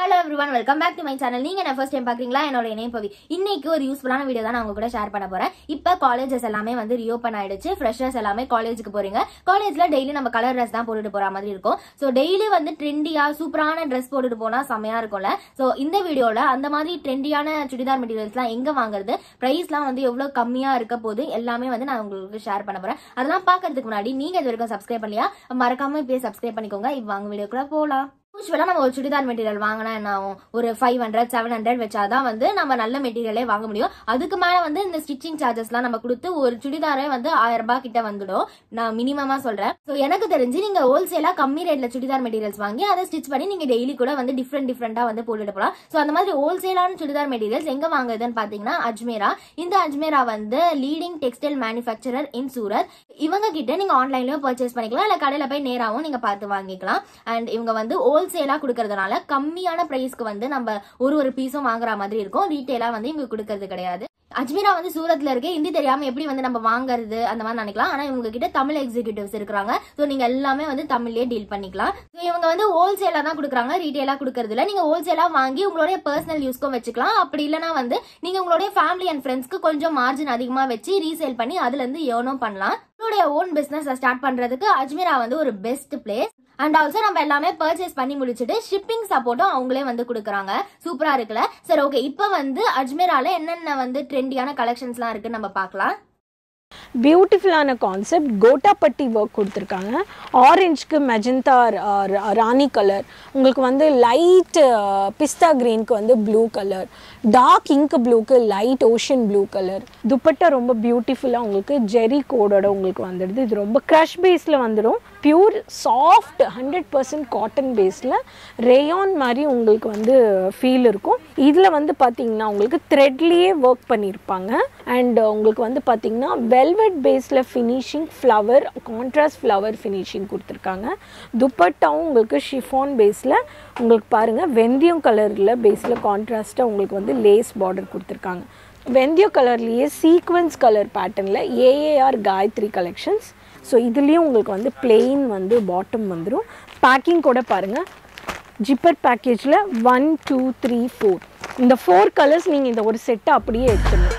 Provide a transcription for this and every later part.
hello everyone welcome back to my channel நீங்க என்ன first time பாக்குறீங்களா என்னோட இணைய பவி இன்னைக்கு ஒரு யூஸ்ஃபுல்லான வீடியோ தான் நான் உங்க கூட ஷேர் பண்ண போறேன் இப்போ காலேஜஸ் எல்லாமே வந்து ரீஓப்பன் ஆயிடுச்சு ஃப்ரெஷர்ஸ் எல்லாமே காலேஜுக்கு போறீங்க காலேஜ்ல டெய்லி நம்ம கலர் ட்ரெஸ் தான் போட்டுட்டு போற மாதிரி இருக்கும் ஸோ டெய்லி வந்து ட்ரெண்டியா சூப்பரான ட்ரெஸ் போட்டுட்டு போனா செமையா இருக்கும்ல ஸோ இந்த வீடியோல அந்த மாதிரி ட்ரெண்டியான சுடிதார் மெட்டீரியல்ஸ்லாம் எங்க வாங்குறது பிரைஸ்லாம் வந்து எவ்வளவு கம்மியா இருக்க போது எல்லாமே வந்து நான் உங்களுக்கு ஷேர் பண்ண போறேன் அதெல்லாம் பாக்குறதுக்கு முன்னாடி நீங்க இது வரைக்கும் சப்ஸ்கிரைப் பண்ணலையா மறக்காம இப்பயே சப்ஸ்கிரைப் பண்ணிக்கோங்க இப்போ வாங்க வீடியோக்குள்ள போலாம் யூஸ்வலாக நம்ம ஒரு சுடிதார் மெட்டீரியல் வாங்கினா என்ன ஆகும் ஒரு ஃபைவ் ஹண்ட்ரட் செவன் ஹண்ட்ரட் வச்சாதான் வந்து நம்ம நல்ல மெட்டீரியலே வாங்க முடியும் அதுக்கு மேலே வந்து இந்த ஸ்டிச்சிங் சார்ஜஸ்லாம் நம்ம கொடுத்து ஒரு சுடிதாரே வந்து ஆயிரம் ரூபாய் கிட்ட வந்துடும் நான் மினிமமாக சொல்கிறேன் ஸோ எனக்கு தெரிஞ்சு நீங்கள் ஹோல்சேலாக கம்மி ரேட்டில் சுடிதார் மெட்டீரியல்ஸ் வாங்கி அதை ஸ்டிச் பண்ணி நீங்கள் டெய்லி கூட வந்து டிஃப்ரெண்ட் டிஃப்ரெண்ட்டாக வந்து போட்டுட்டு போகலாம் ஸோ அந்த மாதிரி ஹோல்சேலான சுடிதார் மெட்டீரியல்ஸ் எங்கே வாங்குறதுன்னு பார்த்தீங்கன்னா அஜ்மேரா இந்த அஜ்மேரா வந்து leading textile manufacturer in Surat இவங்க கிட்ட நீங்கள் ஆன்லைன்லயும் பர்ச்சேஸ் பண்ணிக்கலாம் இல்லை கடையில் போய் நேராகவும் நீங்கள் பார்த்து வாங்கிக்கலாம் அண்ட் இவங்க வந்து ஹோல்சேலாக கொடுக்கறதுனால கம்மியான ப்ரைஸ்க்கு வந்து நம்ம ஒரு ஒரு பீஸும் வாங்குற மாதிரி இருக்கும் ரீட்டெயிலாக வந்து இவங்க கொடுக்கறது கிடையாது அஜ்மீரா வந்து சூரத்ல இருக்கு ஹிந்தி தெரியாம எப்படி வந்து நம்ம வாங்குறது அந்த மாதிரி நினைக்கலாம் ஆனா இவங்க கிட்ட தமிழ் எக்ஸிகியூட்டிவ்ஸ் இருக்கிறாங்க ஸோ நீங்க எல்லாமே வந்து தமிழ்லயே டீல் பண்ணிக்கலாம் ஸோ இவங்க வந்து ஹோல்சேலா தான் கொடுக்குறாங்க ரீட்டெயிலா கொடுக்கறது இல்ல நீங்க ஹோல்சேலா வாங்கி உங்களுடைய பர்சனல் யூஸ்க்கும் வச்சுக்கலாம் அப்படி இல்லைன்னா வந்து நீங்க உங்களுடைய ஃபேமிலி அண்ட் ஃப்ரெண்ட்ஸ்க்கு கொஞ்சம் மார்ஜின் அதிகமா வச்சு ரீசேல் பண்ணி அதுல இருந்து ஏர்னும் பண்ணலாம் உங்களுடைய ஓன் பிசினஸ் ஸ்டார்ட் பண்றதுக்கு அஜ்மீரா வந்து ஒரு பெஸ்ட் பிளேஸ் அண்ட் ஆல்சோ நம்ம எல்லாமே பர்ச்சேஸ் பண்ணி முடிச்சுட்டு ஷிப்பிங் சப்போர்ட்டும் அவங்களே வந்து கொடுக்குறாங்க சூப்பரா இருக்குல்ல சரி ஓகே இப்போ வந்து அஜ்மீரால என்னென்ன வந்து ட்ரெண்டியான கலெக்ஷன்ஸ்லாம் இருக்குன்னு நம்ம பார்க்கலாம் பியூட்டிஃபுல்லான கான்செப்ட் கோட்டாப்பட்டி ஒர்க் கொடுத்துருக்காங்க ஆரஞ்சுக்கு மெஜந்தா ராணி கலர் உங்களுக்கு வந்து லைட் பிஸ்தா க்ரீனுக்கு வந்து ப்ளூ கலர் டார்க் இங்க் ப்ளூக்கு light ocean blue colour dupatta ரொம்ப பியூட்டிஃபுல்லாக உங்களுக்கு ஜெரி கோடோட உங்களுக்கு வந்துடுது இது ரொம்ப க்ரஷ் பேஸில் வந்துடும் pure soft hundred percent cotton பேஸில் ரேயான் மாதிரி உங்களுக்கு வந்து ஃபீல் இருக்கும் இதில் வந்து பார்த்தீங்கன்னா உங்களுக்கு த்ரெட்லேயே ஒர்க் பண்ணியிருப்பாங்க அண்ட் உங்களுக்கு வந்து பார்த்தீங்கன்னா வெல்வெட் பேஸில் finishing flower contrast flower finishing கொடுத்துருக்காங்க துப்பட்டாவும் உங்களுக்கு ஷிஃபான் பேஸில் உங்களுக்கு பாருங்கள் வெந்தயம் கலரில் பேஸில் கான்ட்ராஸ்ட்டாக உங்களுக்கு வந்து லேஸ் பார்டர் கொடுத்துருக்காங்க வெந்தயம் கலர்லேயே சீக்வன்ஸ் கலர் பேட்டர்னில் ஏஏஆர் காயத்ரி கலெக்ஷன்ஸ் ஸோ இதுலேயும் உங்களுக்கு வந்து பிளெயின் வந்து பாட்டம் வந்துடும் பேக்கிங் கூட பாருங்கள் ஜிப்பர் பேக்கேஜில் ஒன் டூ த்ரீ ஃபோர் இந்த ஃபோர் கலர்ஸ் நீங்கள் இந்த ஒரு செட்டை அப்படியே எடுத்துடணும்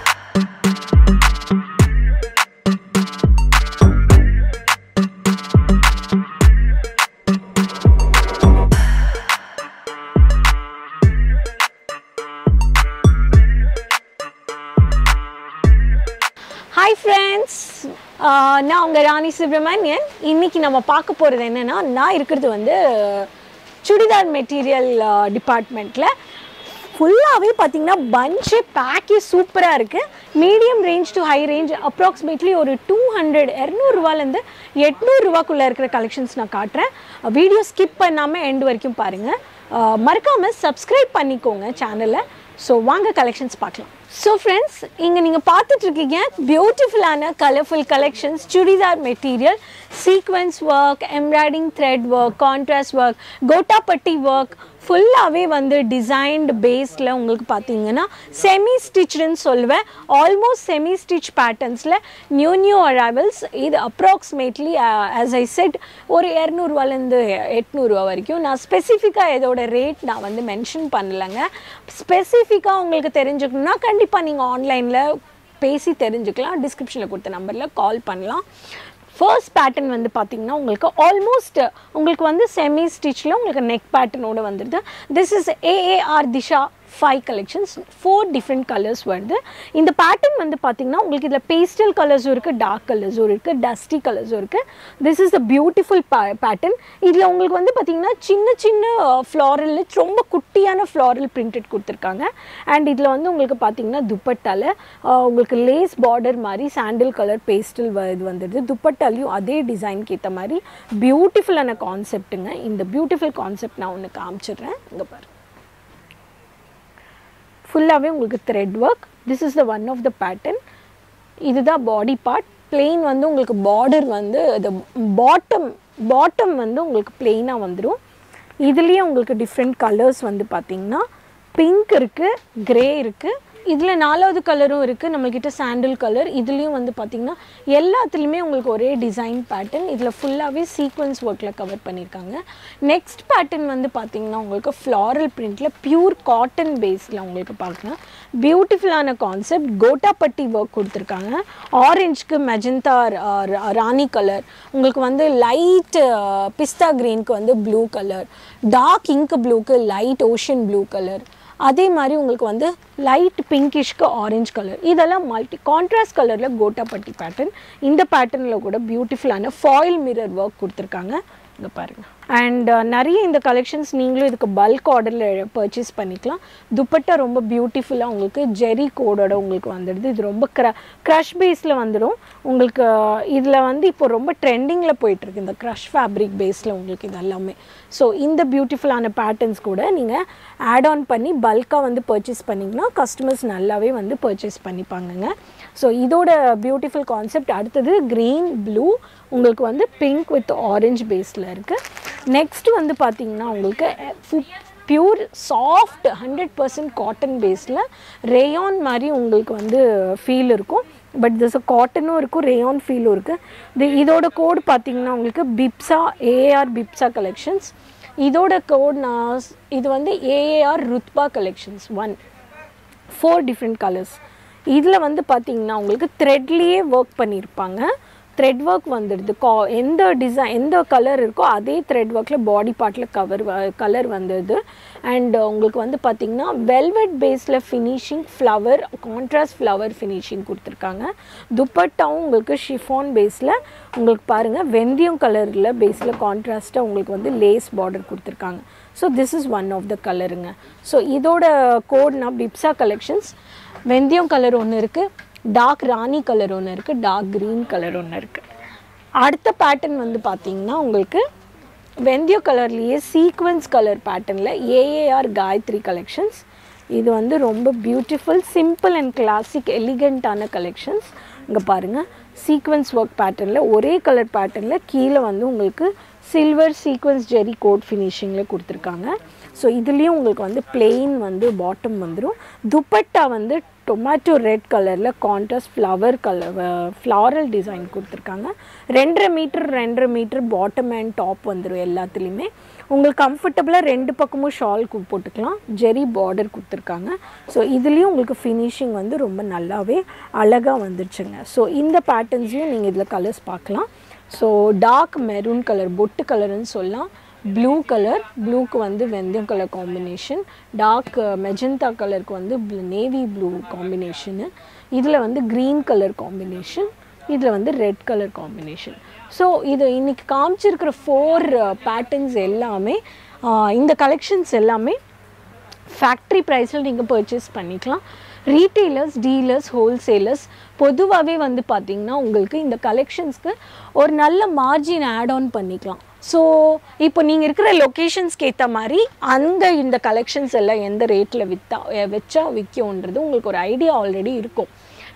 ஹாய் ஃப்ரெண்ட்ஸ் நான் உங்கள் ராணி சுப்ரமணியன் இன்னைக்கு நம்ம பார்க்க போகிறது என்னென்னா நான் இருக்கிறது வந்து சுடிதார் மெட்டீரியல் டிபார்ட்மெண்ட்டில் ஃபுல்லாகவே பார்த்தீங்கன்னா பஞ்சு பேக்கே சூப்பராக இருக்குது medium range to high range approximately ஒரு டூ ஹண்ட்ரட் இரநூறுவாலேருந்து எட்நூறுரூவாக்குள்ளே இருக்கிற கலெக்ஷன்ஸ் நான் காட்டுறேன் வீடியோ ஸ்கிப் பண்ணாமல் எண்ட் வரைக்கும் பாருங்கள் மறக்காமல் சப்ஸ்கிரைப் பண்ணிக்கோங்க சேனலை ஸோ வாங்க கலெக்ஷன்ஸ் பார்க்கலாம் ஸோ ஃப்ரெண்ட்ஸ் இங்கே நீங்கள் பார்த்துட்ருக்கீங்க பியூட்டிஃபுல்லான colourful collections churidar material sequins work embroiding thread work contrast work gota patti work ஃபுல்லாகவே வந்து டிசைன்டு பேஸில் உங்களுக்கு பார்த்தீங்கன்னா செமி ஸ்டிச்சுன்னு சொல்லுவேன் ஆல்மோஸ்ட் செமி ஸ்டிச் பேட்டர்ன்ஸில் நியூ நியூ அரைவல்ஸ் இது அப்ராக்சிமேட்லி ஆஸ் ஐ செட் ஒரு இரநூறுவாலேருந்து எட்நூறுவா வரைக்கும் நான் ஸ்பெசிஃபிக்காக இதோட ரேட் நான் வந்து மென்ஷன் பண்ணலைங்க ஸ்பெசிஃபிக்காக உங்களுக்கு தெரிஞ்சுக்கணுன்னா கண்டிப்பாக நீங்கள் ஆன்லைனில் பேசி தெரிஞ்சுக்கலாம் டிஸ்கிரிப்ஷனில் கொடுத்த நம்பரில் கால் பண்ணலாம் ஃபர்ஸ்ட் பேட்டர்ன் வந்து பார்த்தீங்கன்னா உங்களுக்கு ஆல்மோஸ்ட் உங்களுக்கு வந்து செமி ஸ்டிச்சில் உங்களுக்கு நெக் பேட்டர்னோட வந்துடுது this is AAR Disha five collections four different colours வருது இந்த பேட்டர்ன் வந்து பார்த்தீங்கன்னா உங்களுக்கு இதில் பேஸ்டல் கலர்ஸும் இருக்குது டார்க் கலர்ஸும் இருக்குது டஸ்டி கலர்ஸும் இருக்குது this is the beautiful pattern இதில் உங்களுக்கு வந்து பார்த்தீங்கன்னா சின்ன சின்ன ஃப்ளாரல் ரொம்ப குட்டியான ஃப்ளாரல் பிரிண்டட் கொடுத்துருக்காங்க அண்ட் இதில் வந்து உங்களுக்கு பார்த்தீங்கன்னா துப்பட்டால உங்களுக்கு லேஸ் பார்டர் மாதிரி சாண்டில் கலர் பேஸ்டல் இது வந்துடுது துப்பட்டாலையும் அதே டிசைனுக்கு ஏற்ற மாதிரி பியூட்டிஃபுல்லான கான்செப்ட்டுங்க இந்த பியூட்டிஃபுல் கான்செப்ட் நான் ஒன்று காமிச்சிடுறேன் இங்கே பாரு ஃபுல்லாகவே உங்களுக்கு thread work this is the one of the pattern இதுதான் பாடி பார்ட் பிளெயின் வந்து உங்களுக்கு பார்டர் வந்து இது பாட்டம் பாட்டம் வந்து உங்களுக்கு பிளெயினாக வந்துடும் இதுலேயே உங்களுக்கு டிஃப்ரெண்ட் கலர்ஸ் வந்து பார்த்திங்கன்னா பிங்க் இருக்குது க்ரே இருக்குது இதில் நாலாவது கலரும் இருக்குது நம்மக்கிட்ட சாண்டில் கலர் இதுலேயும் வந்து பார்த்திங்கன்னா எல்லாத்துலேயுமே உங்களுக்கு ஒரே டிசைன் பேட்டர்ன் இதில் ஃபுல்லாகவே சீக்வன்ஸ் ஒர்க்கில் கவர் பண்ணியிருக்காங்க நெக்ஸ்ட் பேட்டர்ன் வந்து பார்த்திங்கன்னா உங்களுக்கு ஃப்ளாரல் பிரிண்டில் பியூர் காட்டன் பேஸில் உங்களுக்கு பார்க்கலாம் பியூட்டிஃபுல்லான கான்செப்ட் கோட்டாப்பட்டி ஒர்க் கொடுத்துருக்காங்க ஆரஞ்சுக்கு மெஜந்தா ராணி கலர் உங்களுக்கு வந்து லைட் பிஸ்தா க்ரீனுக்கு வந்து ப்ளூ கலர் டார்க் இங்க் ப்ளூக்கு லைட் ஓஷன் ப்ளூ கலர் அதே மாதிரி உங்களுக்கு வந்து லைட் பிங்கிஷ்க்கு ஆரஞ்சு கலர் இதெல்லாம் மல்டி கான்ட்ராஸ்ட் கலரில் கோட்டாப்பட்டி பேட்டர்ன் இந்த பேட்டர்னில் கூட பியூட்டிஃபுல்லான ஃபாயில் மிரர் ஒர்க் கொடுத்துருக்காங்க இங்கே பாருங்கள் அண்ட் நிறைய இந்த கலெக்ஷன்ஸ் நீங்களும் இதுக்கு பல்க் ஆர்டரில் பர்ச்சேஸ் பண்ணிக்கலாம் துப்பட்டா ரொம்ப பியூட்டிஃபுல்லாக உங்களுக்கு ஜெரி கோடோட உங்களுக்கு வந்துடுது இது ரொம்ப க்ர க்ரஷ் பேஸில் வந்துடும் உங்களுக்கு இதில் வந்து இப்போ ரொம்ப ட்ரெண்டிங்கில் போயிட்டுருக்கு இந்த க்ரஷ் ஃபேப்ரிக் பேஸில் உங்களுக்கு இது எல்லாமே ஸோ இந்த பியூட்டிஃபுல்லான பேட்டர்ன்ஸ் கூட நீங்கள் ஆட் ஆன் பண்ணி பல்காக வந்து பர்ச்சேஸ் பண்ணிங்கன்னா கஸ்டமர்ஸ் நல்லாவே வந்து பர்ச்சேஸ் பண்ணிப்பாங்கங்க ஸோ இதோட பியூட்டிஃபுல் கான்செப்ட் அடுத்தது க்ரீன் ப்ளூ உங்களுக்கு வந்து பிங்க் வித் ஆரஞ்சு பேஸில் இருக்குது நெக்ஸ்ட் வந்து பார்த்தீங்கன்னா உங்களுக்கு pure soft hundred percent cotton பேஸில் ரேயான் மாதிரி உங்களுக்கு வந்து ஃபீல் இருக்கும் பட் திஸ் காட்டனும் இருக்கும் ரேயான் ஃபீலும் இருக்குது இது இதோட கோட் பார்த்தீங்கன்னா உங்களுக்கு பிப்ஸா ஏஆர் பிப்ஸா கலெக்ஷன்ஸ் இதோட கோட் நான் இது வந்து AAR Rutba collections one four different colours இதில் வந்து பார்த்தீங்கன்னா உங்களுக்கு த்ரெட்லேயே ஒர்க் பண்ணியிருப்பாங்க த்ரெட் ஒர்க் வந்துடுது கா எந்த டிசைன் எந்த கலர் இருக்கோ அதே த்ரெட் ஒர்க்கில் பாடி பார்ட்டில் கவர் கலர் வந்துடுது அண்ட் உங்களுக்கு வந்து பார்த்திங்கன்னா வெல்வெட் பேஸில் finishing flower contrast flower finishing கொடுத்துருக்காங்க துப்பட்டாவும் உங்களுக்கு ஷிஃபான் பேஸில் உங்களுக்கு பாருங்கள் வெந்தயம் கலரில் பேஸில் கான்ட்ராஸ்ட்டாக உங்களுக்கு வந்து லேஸ் பார்டர் கொடுத்துருக்காங்க so this is one of the கலருங்க ஸோ இதோட கோட்னா பிப்ஸா கலெக்ஷன்ஸ் வெந்தயம் கலர் ஒன்று இருக்குது டார்க் ராணி கலர் ஒன்று இருக்குது டார்க் க்ரீன் கலர் ஒன்று இருக்குது அடுத்த பேட்டர்ன் வந்து பார்த்தீங்கன்னா உங்களுக்கு வெந்தய கலர்லேயே சீக்வன்ஸ் கலர் பேட்டர்னில் ஏஏஆர் காயத்ரி கலெக்ஷன்ஸ் இது வந்து ரொம்ப பியூட்டிஃபுல் சிம்பிள் அண்ட் கிளாசிக் எலிகண்ட்டான கலெக்ஷன்ஸ் இங்கே பாருங்கள் சீக்வன்ஸ் ஒர்க் பேட்டர்னில் ஒரே கலர் பேட்டர்னில் கீழே வந்து உங்களுக்கு சில்வர் சீக்வன்ஸ் ஜெரி கோட் ஃபினிஷிங்கில் கொடுத்துருக்காங்க ஸோ இதுலேயும் உங்களுக்கு வந்து பிளெயின் வந்து பாட்டம் வந்துடும் துப்பட்டா வந்து டொமேட்டோ ரெட் கலரில் contrast flower colour floral design கொடுத்துருக்காங்க ரெண்டரை மீட்டர் ரெண்டரை மீட்டர் பாட்டம் அண்ட் டாப் வந்துடும் எல்லாத்துலேயுமே உங்களுக்கு கம்ஃபர்டபுளாக ரெண்டு பக்கமும் ஷால் போட்டுக்கலாம் ஜெரி பார்டர் கொடுத்துருக்காங்க ஸோ இதுலேயும் உங்களுக்கு ஃபினிஷிங் வந்து ரொம்ப நல்லாவே அழகாக வந்துருச்சுங்க ஸோ இந்த பேட்டர்ன்ஸையும் நீங்கள் இதில் கலர்ஸ் பார்க்கலாம் ஸோ டார்க் மெரூன் கலர் பொட்டு கலர்னு சொல்லலாம் ப்ளூ கலர் ப்ளூக்கு வந்து வெந்தயம் கலர் காம்பினேஷன் டார்க் மெஜந்தா கலருக்கு வந்து நேவி ப்ளூ காம்பினேஷனு இதில் வந்து க்ரீன் கலர் காம்பினேஷன் இதில் வந்து ரெட் கலர் காம்பினேஷன் ஸோ இது இன்றைக்கி காமிச்சிருக்கிற ஃபோர் பேட்டர்ன்ஸ் எல்லாமே இந்த கலெக்ஷன்ஸ் எல்லாமே ஃபேக்ட்ரி ப்ரைஸில் நீங்கள் பர்ச்சேஸ் பண்ணிக்கலாம் ரீட்டெய்லர்ஸ் டீலர்ஸ் ஹோல்சேலர்ஸ் பொதுவாகவே வந்து பார்த்திங்கன்னா உங்களுக்கு இந்த கலெக்ஷன்ஸ்க்கு ஒரு நல்ல மார்ஜின் ஆட் ஆன் பண்ணிக்கலாம் ஸோ இப்போ நீங்கள் இருக்கிற லொக்கேஷன்ஸ்க்கு ஏற்ற மாதிரி அந்த இந்த கலெக்ஷன்ஸ் எல்லாம் எந்த ரேட்டில் விற்றா வச்சா விற்கும்ன்றது உங்களுக்கு ஒரு ஐடியா ஆல்ரெடி இருக்கும்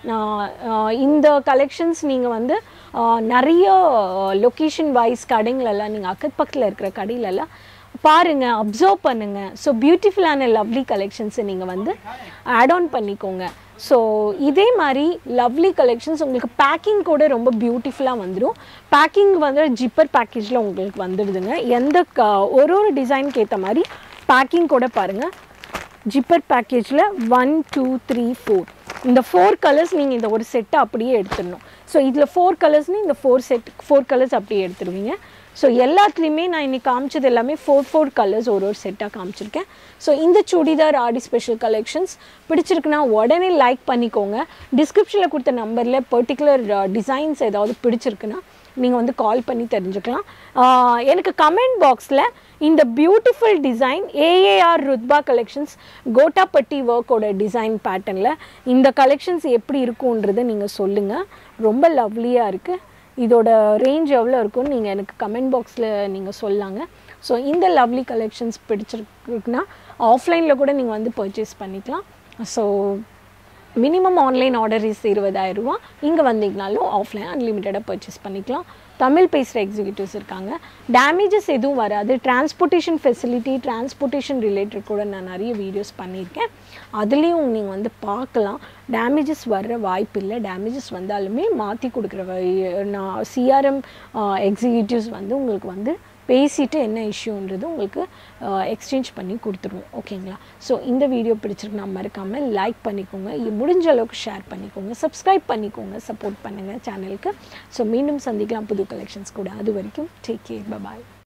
நான் இந்த கலெக்ஷன்ஸ் நீங்கள் வந்து நிறைய லொக்கேஷன் வைஸ் கடைங்களெல்லாம் நீங்கள் அக்கத்து பக்கத்தில் இருக்கிற கடையிலெல்லாம் பாருங்கள் அப்சர்வ் பண்ணுங்கள் ஸோ பியூட்டிஃபுல்லான லவ்லி கலெக்ஷன்ஸை நீங்கள் வந்து ஆட் ஆன் பண்ணிக்கோங்க ஸோ இதே மாதிரி லவ்லி கலெக்ஷன்ஸ் உங்களுக்கு பேக்கிங் கூட ரொம்ப பியூட்டிஃபுல்லாக வந்துடும் பேக்கிங் வந்து ஜிப்பர் பேக்கேஜில் உங்களுக்கு வந்துடுதுங்க எந்த க ஒரு ஒரு டிசைனுக்கு ஏற்ற மாதிரி பேக்கிங் கூட பாருங்கள் ஜிப்பர் பேக்கேஜில் ஒன் டூ த்ரீ ஃபோர் இந்த ஃபோர் கலர்ஸ் நீங்கள் இந்த ஒரு செட்டை அப்படியே எடுத்துடணும் ஸோ இதில் ஃபோர் கலர்ஸ்னு இந்த ஃபோர் செட் ஃபோர் கலர்ஸ் அப்படியே எடுத்துருவீங்க ஸோ எல்லாத்துலேயுமே நான் இன்றைக்கி காமிச்சது எல்லாமே ஃபோர் ஃபோர் கலர்ஸ் ஒரு ஒரு செட்டாக காமிச்சிருக்கேன் ஸோ இந்த சுடிதார் ஆடி ஸ்பெஷல் கலெக்ஷன்ஸ் பிடிச்சிருக்குன்னா உடனே லைக் பண்ணிக்கோங்க டிஸ்கிரிப்ஷனில் கொடுத்த நம்பரில் பர்டிகுலர் டிசைன்ஸ் ஏதாவது பிடிச்சிருக்குன்னா நீங்கள் வந்து கால் பண்ணி தெரிஞ்சுக்கலாம் எனக்கு கமெண்ட் பாக்ஸில் இந்த beautiful design AAR Rutba collections gota patti ஒர்க்கோட டிசைன் பேட்டர்னில் இந்த கலெக்ஷன்ஸ் எப்படி இருக்குன்றதை நீங்கள் சொல்லுங்கள் ரொம்ப லவ்லியாக இருக்குது இதோட ரேஞ்ச் எவ்வளோ இருக்கும்னு நீங்கள் எனக்கு கமெண்ட் பாக்ஸில் நீங்கள் சொல்லாங்க ஸோ இந்த லவ்லி கலெக்ஷன்ஸ் பிடிச்சிருக்குன்னா ஆஃப்லைனில் கூட நீங்கள் வந்து பர்ச்சேஸ் பண்ணிக்கலாம் so minimum online order is இருபதாயிரம் ரூபா இங்கே வந்தீங்கனாலும் ஆஃப்லைன் அன்லிமிட்டடாக பர்ச்சேஸ் பண்ணிக்கலாம் தமிழ் பேசுகிற எக்ஸிக்யூட்டிவ்ஸ் இருக்காங்க டேமேஜஸ் எதுவும் வராது டிரான்ஸ்போர்ட்டேஷன் ஃபெசிலிட்டி டிரான்ஸ்போர்ட்டேஷன் ரிலேட்டட் கூட நான் நிறைய வீடியோஸ் பண்ணியிருக்கேன் அதுலேயும் நீங்கள் வந்து பார்க்கலாம் டேமேஜஸ் வர்ற வாய்ப்பு இல்லை டேமேஜஸ் வந்தாலுமே மாற்றி கொடுக்குற வழி- நான் சிஆர்எம் எக்ஸிக்யூட்டிவ்ஸ் வந்து உங்களுக்கு வந்து பேசிட்டு என்ன இஷ்யூன்றது உங்களுக்கு எக்ஸ்சேஞ்ச் பண்ணி கொடுத்துருவோம் ஓகேங்களா ஸோ இந்த வீடியோ பிடிச்சிருக்கு நான் மறக்காமல் லைக் பண்ணிக்கோங்க இ- முடிஞ்ச அளவுக்கு ஷேர் பண்ணிக்கோங்க சப்ஸ்கிரைப் பண்ணிக்கோங்க சப்போர்ட் பண்ணுங்கள் சேனலுக்கு ஸோ மீண்டும் சந்திக்கலாம் புது கலெக்ஷன்ஸ் கூட அது வரைக்கும் டேக் கேர் பபாய்